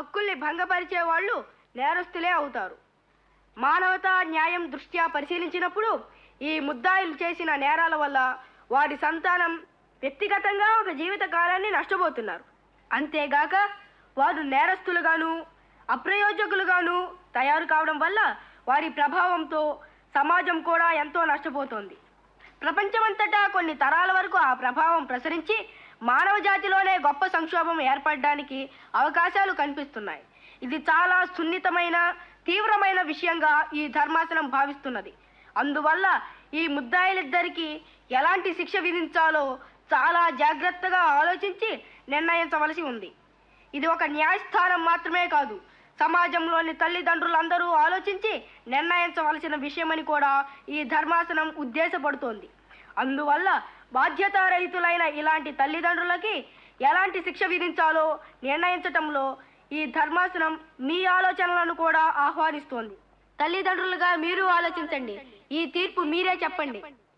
హక్కుల్ని భంగపరిచే వాళ్ళు నేరస్తులే అవుతారు మానవతా న్యాయం దృష్ట్యా పరిశీలించినప్పుడు ఈ ముద్దాయిలు చేసిన నేరాల వల్ల వారి సంతానం వ్యక్తిగతంగా ఒక జీవిత కాలాన్ని నష్టపోతున్నారు అంతేగాక వారు నేరస్తులుగాను అప్రయోజకులుగాను తయారు కావడం వల్ల వారి ప్రభావంతో సమాజం కూడా ఎంతో నష్టపోతోంది ప్రపంచమంతటా కొన్ని తరాల వరకు ఆ ప్రభావం ప్రసరించి మానవ జాతిలోనే గొప్ప సంక్షోభం ఏర్పడడానికి అవకాశాలు కనిపిస్తున్నాయి ఇది చాలా సున్నితమైన తీవ్రమైన విషయంగా ఈ ధర్మాసనం భావిస్తున్నది అందువల్ల ఈ ముద్దాయిలిద్దరికీ ఎలాంటి శిక్ష విధించాలో చాలా జాగ్రత్తగా ఆలోచించి నిర్ణయించవలసి ఉంది ఇది ఒక న్యాయస్థానం మాత్రమే కాదు సమాజంలోని తల్లిదండ్రులందరూ ఆలోచించి నిర్ణయించవలసిన విషయమని కూడా ఈ ధర్మాసనం ఉద్దేశపడుతోంది అందువల్ల బాధ్యతారహితులైన ఇలాంటి తల్లిదండ్రులకి ఎలాంటి శిక్ష విధించాలో నిర్ణయించటంలో ఈ ధర్మాసనం మీ ఆలోచనలను కూడా ఆహ్వానిస్తోంది తల్లిదండ్రులుగా మీరు ఆలోచించండి ఈ తీర్పు మీరే చెప్పండి